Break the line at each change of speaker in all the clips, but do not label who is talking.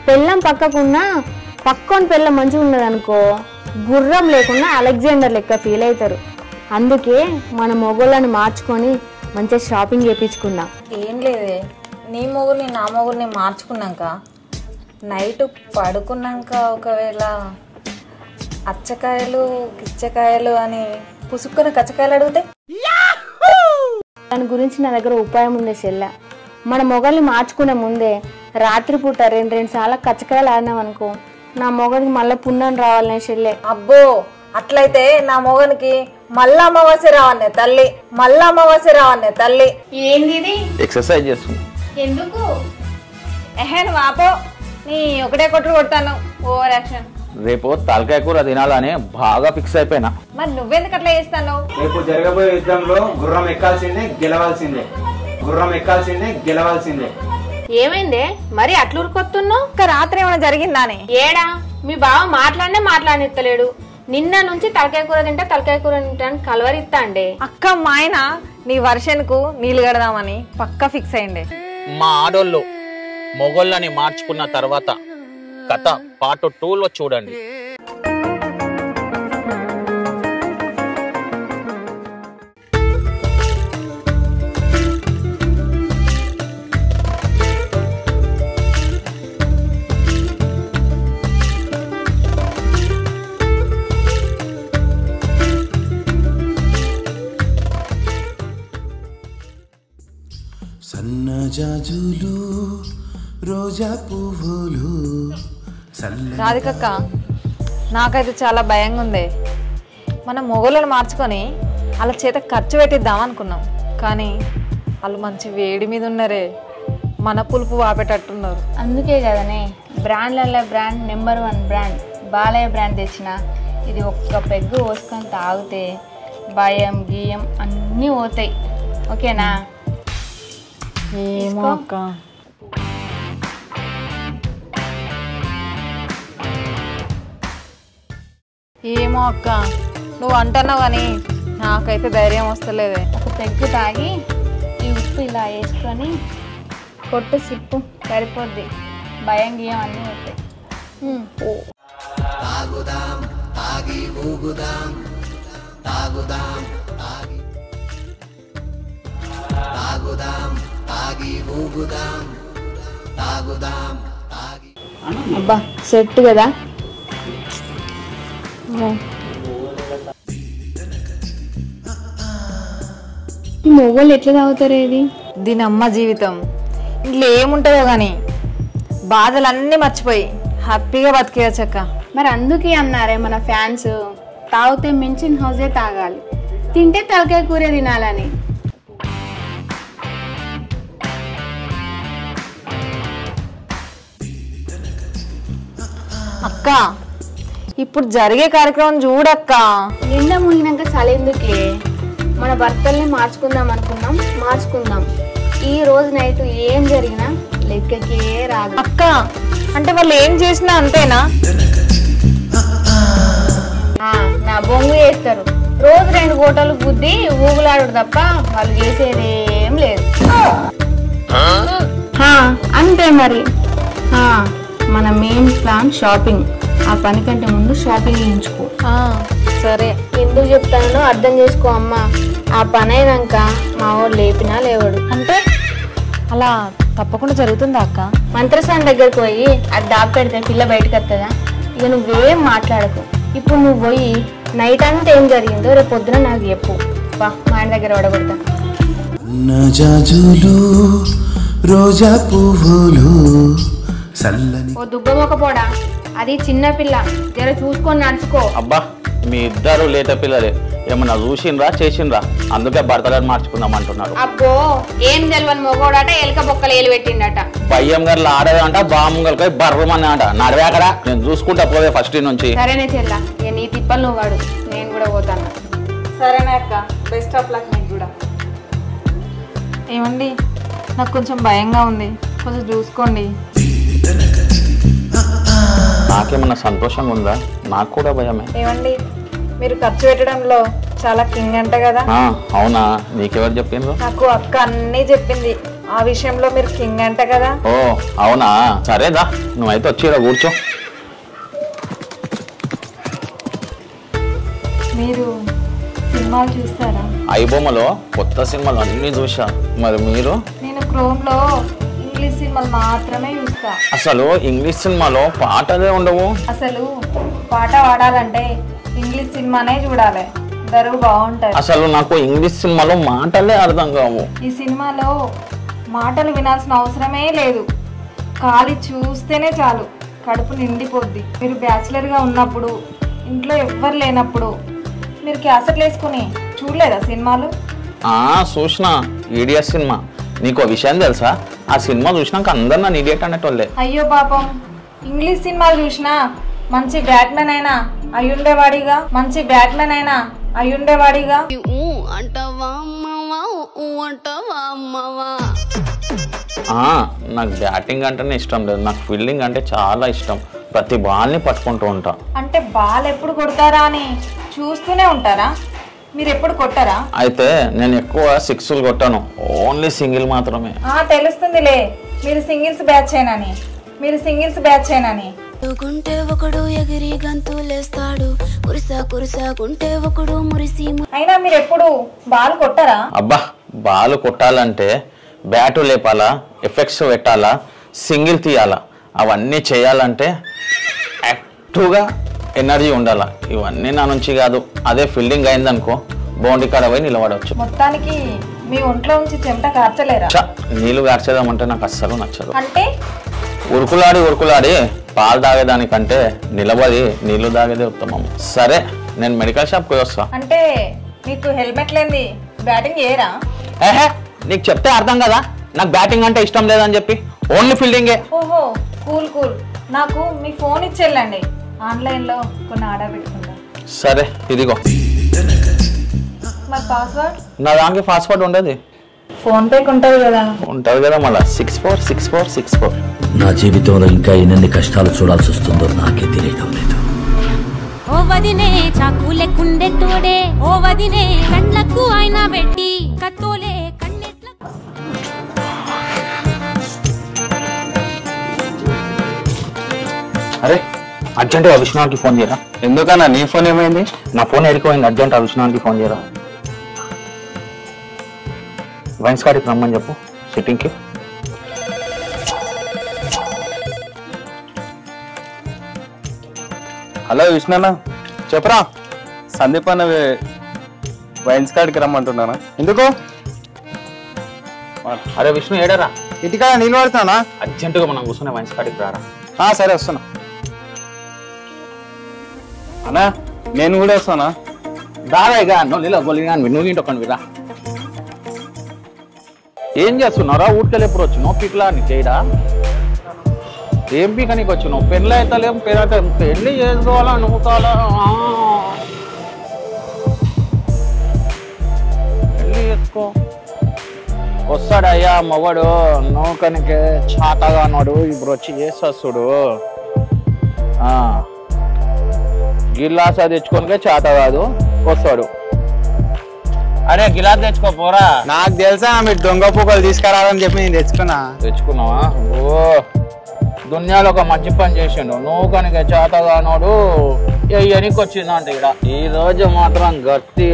పెళ్ళం పక్కకున్నా పక్కన పెళ్ళం మంచిగా ఉన్నది అనుకో గుర్రం లేకుండా అలెగ్జాండర్ లెక్క ఫీల్ అవుతారు అందుకే మన మొగోళ్ళని మార్చుకొని మంచిగా షాపింగ్ చేయించుకుందాం
ఏం లేదే నీ మొగుని నా మొగుని మార్చుకున్నాక నైట్ పడుకున్నాక ఒకవేళ అచ్చకాయలు కిచ్చకాయలు అని పుసుక్కున కచ్చకాయలు అడిగితే
దాని గురించి నా దగ్గర ఉపాయం ఉంది చెల్లె మన మొగల్ని మార్చుకునే ముందే రాత్రిపూట రెండు రెండు సార్లు కచ్చకాయలు ఆడినాం అనుకో నా మొగడికి మళ్ళీ పుణ్యం రావాలనే చెల్లె
అబ్బో అట్లయితే నా మొగనికి మళ్ళా అమావాస్య రావన్నే తల్లి మళ్ళా అమావాస్య రావన్నే తల్లి
ఏంది ఇది
ఎక్సర్సైజ్ చేస్తున్నా
ఎందుకు
ఎహెన్ వాపో నీ ఒకటే కొట్టుడు కొడతాను ఓవర్ యాక్షన్
రేపు తలకాయ కూర తినాలని బాగా ఫిక్స్ అయిపోయినా
మరి నువ్వెందుకు అట్లా చేస్తాను
రేపు జరగబోయే యుద్ధంలో గుర్రం ఎక్కాల్సిందే గెలవాల్సిందే గుర్రం ఎక్కాల్సిందే గెలవాల్సిందే
ఏమైందే మరి అట్లూరు కొత్తున్నావు
ఒక్క రాత్రి ఏమైనా జరిగిందానే
ఏడా మీ బావ మాట్లాడినే మాట్లాడిస్తలేడు నిన్న నుంచి తలకాయ కూర తింటా తలకాయ కూర తింటాను కలవరిస్తా అండి
అక్క మా ఆయన నీ వర్షన్కు నీళ్ళు కడదామని పక్కా ఫిక్స్ అయ్యిండే
మా ఆడోళ్ళు మొగోళ్ళని మార్చుకున్న తర్వాత కథ పార్ట్ టూలో చూడండి
సన్నజాజులు రోజా పువ్వులు చల్ల
రాధికక్క నాకైతే చాలా భయంగా ఉంది మనం మొగోళ్ళని మార్చుకొని వాళ్ళ చేత ఖర్చు పెట్టిద్దాం అనుకున్నాం కానీ వాళ్ళు మంచి వేడి మీద ఉన్నారే మన పులుపు వాపేటట్టున్నారు
అందుకే కదనే బ్రాండ్లలో brand number one brand Balayya brand తెచ్చిన ఇది ఒక్క పెగ్గు పోసుకొని తాగితే భయం గీయం అన్నీ పోతాయి ఓకేనా
ఏమో అక్క ఏమో అక్క నువ్వు అంటున్నావు కానీ నాకైతే ధైర్యం వస్తలేదే
ఒక పెగ్గు తాగి ఈ ఉప్పు ఇలా వేసుకొని కొట్టు సిప్పు సరిపోద్ది భయం గీయం అన్నీ పోతాయి ఉమ్. అబ్బా సెట్ కదా ఈ మొగోళ్ళు ఎట్లా తాగుతారు ఇది
దీని అమ్మ జీవితం ఇంట్లో ఏముంటుందో కానీ బాధలన్నీ మర్చిపోయి హ్యాపీగా బతికేయచ్చక్క
మరి అందుకే అన్నారే మన ఫ్యాన్స్ తాగితే మించిన హౌసే తాగాలి తింటే తలకాయ కూర తినాలని
అక్క ఇప్పుడు జరిగే కార్యక్రమం చూడక్క
ఎండ ముగినాక సలెందుకే మన భర్తల్ని మార్చుకుందాం అనుకున్నాం మార్చుకుందాం ఈ రోజు నైట్ ఏం జరిగినా లెక్కకే రాదు
అక్క అంటే వాళ్ళు ఏం చేసినా అంతేనా
ఆ, నా బొంగు చేస్తారు రోజు రెండు గోటలు గుద్ది ఊగులాడు తప్ప వాళ్ళు చేసేది ఏం లేదు ఆ, అంతే మరి ఆ, మన మెయిన్ ప్లాన్ షాపింగ్ ఆ పని కంటే ముందు షాపింగ్ చేయించుకో
ఆ, సరే
ఎందుకు చెప్తానో అర్థం చేసుకో అమ్మా ఆ పని అయినాక మా వాడు లేపినా లేవాడు
అంటే అలా తప్పకుండా జరుగుతుందా అక్క
మంత్రసాన్ దగ్గరికి పోయి అది దాపి పెడితే పిల్ల బయటకు వస్తుందా ఇక నువ్వేం మాట్లాడకు ఇప్పుడు నువ్వు పోయి నైట్ అంతా ఏం జరిగిందో రేపు పొద్దున నాకు చెప్పు బా మా ఆయన దగ్గర పడగొడతా
సన్నజాజులు రోజా పువ్వులు చల్లని
ఓ దుబ్బమొక పోడా అది చిన్న పిల్ల జర చూసుకొని నడుచుకో
అబ్బా మీ ఇద్దరు లేత పిల్లలే ఏమన్నా చూసిండ్రా చేసిండ్రా అందుకే భర్తలను మార్చుకుందాం అంటున్నారు
అబ్బో ఏం తెలియని మొగోడట ఎలక బొక్కలు ఏలు పెట్టిండట
బయ్యం గారు ఆడదంట బామ్మగలకై బర్రమని అంట నడవే అక్కడ నేను చూసుకుంటా పోవే ఫస్ట్ నుంచి
సరేనే చెల్ల ఇక నీ తిప్పలు నువ్వు వాడు నేను కూడా పోతాను
సరేనా అక్క బెస్ట్ ఆఫ్ లక్ మీకు కూడా ఏమండి నాకు కొంచెం భయంగా ఉంది కొంచెం చూసుకోండి
నాకేమన్నా సంతోషంగా ఉందా నాకు కూడా భయమే
ఏమండి మీరు ఖర్చు పెట్టడంలో చాలా కింగ్ అంట కదా
ఆ, అవునా నీకెవరు చెప్పిండ్రు
నాకు అక్క అన్నీ చెప్పింది ఆ విషయంలో మీరు కింగ్ అంట కదా
ఓ అవునా సరేదా నువ్వైతే వచ్చి ఈడ కూర్చో
మీరు సినిమాలు చూస్తారా
ఐబొమ్మలో కొత్త సినిమాలు అన్నీ చూసా మరి మీరు
నేను క్రోమ్లో ఇంగ్లీష్ సినిమాలు మాత్రమే చూస్తా
అసలు ఇంగ్లీష్ సినిమాలో పాటలే ఉండవు
అసలు పాట పాడాలంటే ఇంగ్లీష్ సినిమానే చూడాలి దరువు బాగుంటుంది
అసలు నాకు ఇంగ్లీష్ సినిమాలో మాటలే అర్థం కావు
ఈ సినిమాలో మాటలు వినాల్సిన అవసరమే లేదు ఖాళీ చూస్తేనే చాలు కడుపు నిండిపోద్ది మీరు బ్యాచిలర్గా ఉన్నప్పుడు ఇంట్లో ఎవ్వరు లేనప్పుడు మీరు క్యాసెట్లు వేసుకుని చూడలేదా సినిమాలు
ఆ చూసిన ఈడియట్ సినిమా నీకు ఒక విషయం తెలుసా ఆ సినిమా చూసినాక అందరు నన్ను ఇడియట్ అనేటోళ్ళే
అయ్యో పాపం ఇంగ్లీష్ సినిమాలు చూసినా మంచి బ్యాట్మెన్ అయినా అయ్యుండేవాడిగా మంచి బ్యాట్మెన్ అయినా అయ్యుండేవాడిగా
ఊ అంటావా అమ్మవా ఊ అంటావా అమ్మవా
ఆ, నాకు బ్యాటింగ్ అంటేనే ఇష్టం లేదు నాకు ఫీల్డింగ్ అంటే చాలా ఇష్టం ప్రతి బాల్ని పట్టుకుంటూ ఉంటా
అంటే బాల్ ఎప్పుడు కొడతారా అని చూస్తూనే ఉంటారా మీరు ఎప్పుడు కొట్టరా
అయితే నేను ఎక్కువ సిక్స్లు కొట్టాను ఓన్లీ సింగిల్ మాత్రమే
ఆ తెలుస్తుందిలే మీరు సింగిల్స్ బ్యాచ్ ఏనని మీరు సింగిల్స్ బ్యాచ్ ఏనని
గుంటే ఒకడు ఎగిరి గంతులేస్తాడు కురిసా కురిసాకుంటే ఒకడు మురిసి ము-
అయినా మీరు ఎప్పుడు బాల్ కొట్టరా
అబ్బా బాల్ కొట్టాలంటే బ్యాటు లేపాలా ఎఫెక్ట్స్ పెట్టాలా సింగిల్ తీయాలా అవన్నీ చేయాలంటే యాక్టివ్గా ఎనర్జీ ఉండాలా ఇవన్నీ నా నుంచి కాదు అదే ఫీల్డింగ్ అయిందనుకో బౌండరీ కాడ పోయి నిలబడవచ్చు
మొత్తానికి మీ ఒంట్లో ఉంచి చెమట కార్చలేరా
చ నీళ్ళు గార్చేదామంటే నాకు అస్సలు నచ్చదు
అంటే
ఉరుకులాడి ఉరుకులాడి పాలు తాగేదానికంటే నిలబడి నీళ్లు తాగేదే ఉత్తమం సరే నేను మెడికల్ షాప్కి పోయి వస్తా
అంటే మీకు హెల్మెట్ లేని బ్యాటింగ్ చేయరా
ఏహే నీకు చెప్తే అర్థం కదా నాకు బ్యాటింగ్ అంటే ఇష్టం లేదని చెప్పి ఓన్లీ ఫీల్డింగే
ఓహో కూల్ కూల్ నాకు మీ ఫోన్ ఇచ్చేళ్ళండి ఆన్లైన్లో కొన్ని ఆర్డర్ పెట్టుకుంటా
సరే ఇదిగో
మరి పాస్వర్డ్
నా దానికి పాస్వర్డ్ ఉండేది
ఫోన్ పేకి ఉంటుంది కదా
ఉంటుంది కదా మళ్ళీ six four six four six four
నా జీవితంలో ఇంకా ఎన్నెన్ని కష్టాలు చూడాల్సి వస్తుందో నాకే తెలియటం లేదు
ఓ వదినే చాకు లెక్కుండే తోడే ఓ వదినే కండ్లకు ఆయన పెట్టి కత్తోలే కన్నెట్ల
అరే అర్జెంటుగా విష్ణుకి ఫోన్ చేయరా
ఎందుకన్నా నీ ఫోన్ ఏమైంది
నా ఫోన్ ఎరిపోయింది అర్జెంట్ విష్ణుకి ఫోన్ చేయరా వైన్స్ కాడికి రమ్మని చెప్పు సిట్టింగ్కి
హలో విష్ణన్న చెప్పరా సందీప్ అన్న వైన్స్ కాడికి రమ్మంటున్నానా ఎందుకు
అరే విష్ణు ఏడరా
ఇంటికాడ నీళ్ళు పడుతున్నా
అర్జెంటుగా మనం కూర్చునే వైన్స్ కాడికి రారా
సరే వస్తున్నా అన్నా నేను కూడా వస్తానా
దారాయిగా నువ్వు నీళ్ళ గొలిగా నువ్వు ఇంటి ఒక్కడివి రా ఏం చేస్తున్నారా ఊరికెళ్ళి ఎప్పుడు వచ్చినావు పీక్లా నీ చేయడా ఏం పీక నీకు వచ్చినావు పెళ్ళి అయితే లేం పెళ్ళి పెళ్ళి చేసుకోవాలా అనుకోవాలా ఆ. పెళ్ళి చేసుకో వస్తాడయ్యా మొగడు నౌకనికి చాతగా అన్నాడు ఇప్పుడు వచ్చి చేసేస్తుడు గిలాస తెచ్చుకోనికే చేత కాదు వస్తాడు అరే గిలాస్ తెచ్చుకో పోరా
నాకు తెలుసా మీరు దొంగ పూకలు తీసుకురావాలని చెప్పి నేను తెచ్చుకున్నా
తెచ్చుకున్నావా ఓ దునియాలో ఒక మంచి పని చేసిండు నువ్వు కనుక చేతగానోడు ఎనికి వచ్చిందంట ఇక్కడ ఈ రోజు మాత్రం గట్టి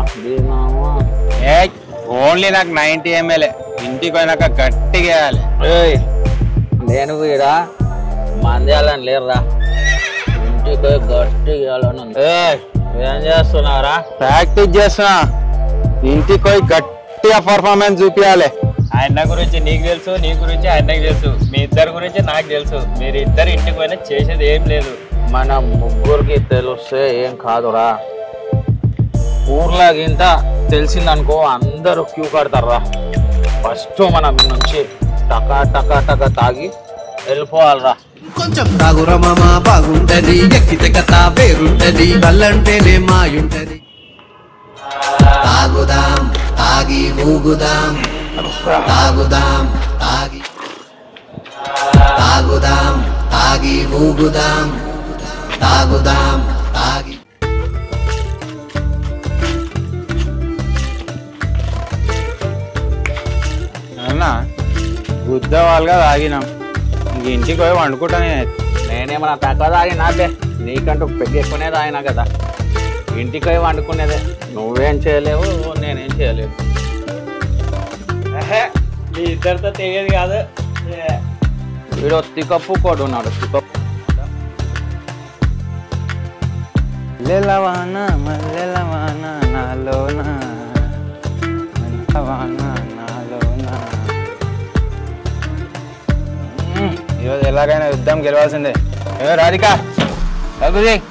ఏ ఓన్లీ నాకు నైన్టీ ఎంఎల్ఏ ఇంటికి పోయినాక గట్టిగా వేయాలి
ఏయ్ నేను కూడా మందేయాలని లేరురా ఇంటికి పోయి గట్టి ఏయ్ ఏం చేస్తున్నారా
ప్రాక్టీస్ చేస్తున్నా ఇంటికి పోయి గట్టిగా పర్ఫార్మెన్స్ చూపించాలి
ఆయన గురించి నీకు తెలుసు నీ గురించి ఆయనకు తెలుసు మీ ఇద్దరి గురించి నాకు తెలుసు మీరు ఇద్దరు ఇంటికి పోయినా చేసేది ఏం లేదు
మన ముగ్గురికి తెలిస్తే ఏం కాదురా ఊర్లో గింత తెలిసిందనుకో అందరూ క్యూ కడతారా ఫస్ట్ మనం ఈ నుంచి టకా టకా టకా తాగి వెళ్ళిపోవాలిరా
కొంచెం తాగురా మామ బాగుంటది ఎక్కితే కథ పేరుంటది కళ్ళంటేనే మాయుంటది తాగుదాం తాగి ఊగుదాం తాగుదాం తాగి తాగుదాం తాగి ఊగుదాం తాగుదాం తాగి
అన్నా గుద్ద వాళ్ళగా తాగినాం ఇంక ఇంటికి పోయి వండుకుంటా నేను
నేనేమన్నా తక్కువ తాగినాదే నీకంటూ పెద్ద ఎక్కువనే తాగినా కదా ఇంటికి పోయి వండుకునేదే నువ్వేం చేయలేవు నేనేం చేయలేవు
మీ ఇద్దరితో తెలియదు కాదు
వీడు తికప్పు కోడు ఉన్నాడు తికప్పు
మల్లెలవాన మల్లెలవాన నాలోన మల్లెలవాన నాలోన మ్మ్. ఈరోజు ఎలాగైనా యుద్ధం గెలవాల్సిందే ఏ రాధిక తలుపు చేయి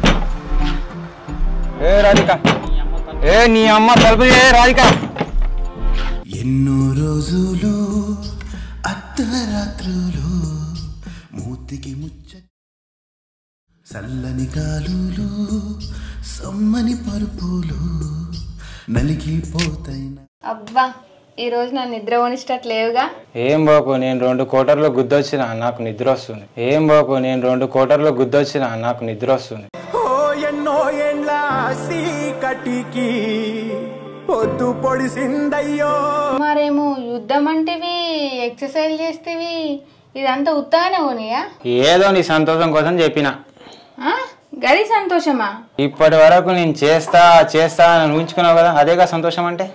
ఏ రాధిక ఏ నీ అమ్మ తలుపు చేయి రాధిక
ఎన్నో రోజులు అర్ధరాత్రులు మూతికి ముచ్చ చల్లని గాలులు సమ్మని పరుపులు నలిగిపోతైన
అబ్బా ఈ రోజు నా నిద్ర పోనిష్టట్లేవుగా
ఏం బాకు నేను రెండు కోటర్లో గుద్దొచ్చిన నాకు నిద్ర వస్తుంది ఏం బాకు నేను రెండు కోటర్లో గుద్దొచ్చిన నాకు నిద్ర వస్తుంది
ఎన్నో ఎండ్ల సీకటికి పొద్దు పొడిసిందయ్యో
మరేమో యుద్ధం అంటేవి ఎక్సర్సైజ్ చేస్తేవి ఇదంతా ఉత్తానే పోనీయా
ఏదో నీ సంతోషం కోసం చెప్పిన
ఆ? గది సంతోషమా
ఇప్పటి వరకు నేను చేస్తా చేస్తా అని ఊహించుకున్నావు కదా అదేగా సంతోషం అంటే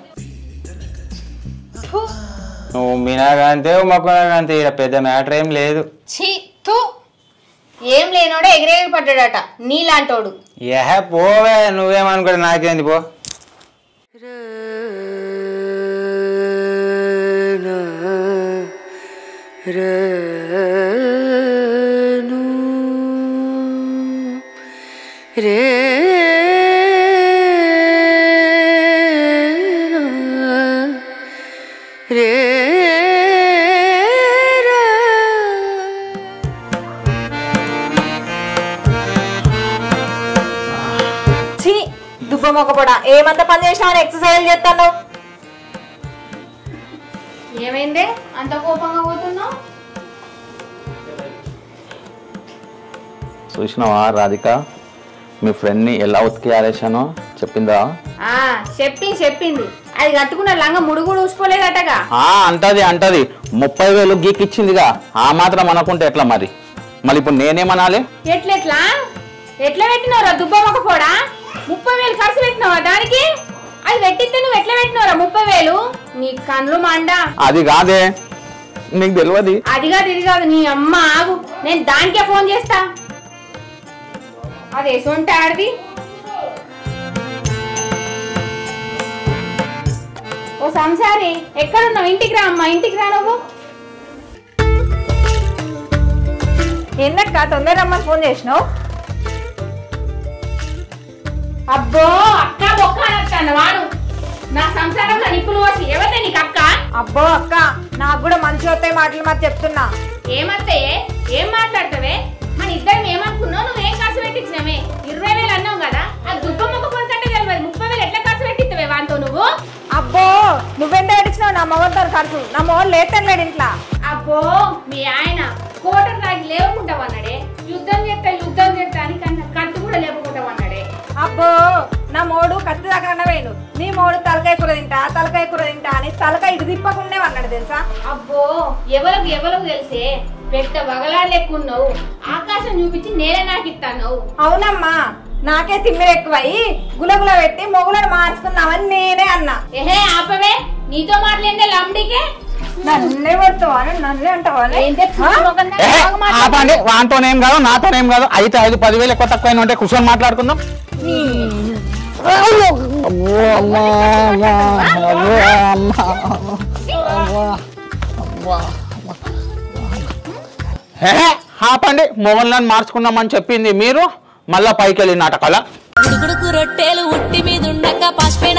ఫు,
నువ్వు మీనాగంతే మక్కునాగంతే ఇక్కడ పెద్ద మ్యాటర్ ఏం లేదు
ఛీ తూ ఏం లేనోడే ఎగిరెగిరి పడ్డాడట నీలాంటోడు
ఏహ పోవే నువ్వేమనుకోడు నాకేంది పో
ఛీ దుబ్బ మొక్కపొడ ఏమంత పని చేసినావు ఎక్సర్సైజ్ చేస్తాను
ఏమైందే అంత కోపంగా పోతున్నావు
చూసినావా రాధిక మీ ఫ్రెండ్ని ఎలా ఉతికి ఆరేసానో చెప్పిందా
ఆ చెప్పింది చెప్పింది అది కట్టుకున్న లంగ ముడుగుడు ఊసిపోలేదటగా
ఆ అంటది అంటది ముప్పై వేలు గీకిచ్చిందిగా ఆ మాత్రం అనుకుంటే ఎట్లా మరి మళ్ళీ ఇప్పుడు నేనేమనాలి
ఎట్లెట్లా ఎట్లా పెట్టినవరా దుబ్బ మొక్క పోడా ముప్పై వేలు ఖర్చు పెట్టినావా దానికి అది పెట్టిస్తే నువ్వు ఎట్లా పెట్టినవరా ముప్పై వేలు నీ కన్నులు మండ
అది కాదే నీకు తెలియదు
అదిగా ఇది కాదు నీ అమ్మ ఆగు నేను దానికే ఫోన్ చేస్తా అది ఎసొంటే ఆడిది ఓ సంసారి ఎక్కడున్నావు ఇంటికి రా అమ్మా ఇంటికి రా నువ్వు
ఏందక్క తొందర రమ్మని ఫోన్ చేసినావు
అబ్బో అక్క బొక్క అనొచ్చాను వాడు నా సంసారంలో నిప్పులు పోసి ఎవరితే నీకు అక్క
అబ్బో అక్క నాకు కూడా మంచి వస్తాయి మాటలు మరి చెప్తున్నా
ఏమత్తే ఏం మాట్లాడతావే మన ఇద్దరం ఏమనుకున్నావు నువ్వేం ఖర్చు పెట్టించినవే ఇరవై వేలు అన్నావు కదా ఆ దుబ్బ మొక్క పొందంటే తెలియదు ముప్పై వేలు ఎట్లా ఖర్చు పెట్టిస్తావే వాంతో నువ్వు
అబ్బో నువ్వెంత ఏడిచినావు నా మొగంతో ఖర్చు నా మొగలు లేటం ఇంట్లో
అబ్బో మీ ఆయన కోటర్ రాగి లేవకుంటావన్నాడే యుద్ధం చేస్తా యుద్ధం చేస్తా అని కన్నా కట్టు కూడా లేపుకుంటావన్నాడే
అబ్బో నా మోడు కత్తి దగ్గర వేణు నీ మోడు తలకాయ కూర తింటా తలకాయ కూర తింటా అని తలకాయ ఇటు తిప్పకుండే అన్నాడు తెలుసా
అబ్బో ఎవరికి ఎవరికి తెలిసే పెద్ద వగలా లెక్కున్నావు ఆకాశం చూపించి నేనే నాకు ఇస్తాను
అవునమ్మా నాకే తిమ్మిరి ఎక్కువయి గులగుల పెట్టి మొగులను మార్చుకుందామని నేనే అన్నా
ఏహే ఆపవే నీతో మాట్లాడిందే లంబడికే
నన్నే పడతావా నన్నే అంటావా
ఏంటే మొగందా?
ఏహే,
బాగా మాట్లాడు.
ఆపండి వానితోనేం కాదు నాతోనేం కాదు అయితే ఐదు పదివేలు ఎక్కువ తక్కువ ఉంటే కూర్చొని మాట్లాడుకుందాం ఏహే, ఆపండి మొగన్లను మార్చుకుందామని చెప్పింది మీరు మళ్ళా పైకి వెళ్ళి నాటకాల
ఉడుకుడుకు రొట్టెలు ఉట్టి మీద ఉండక పసిపోయిన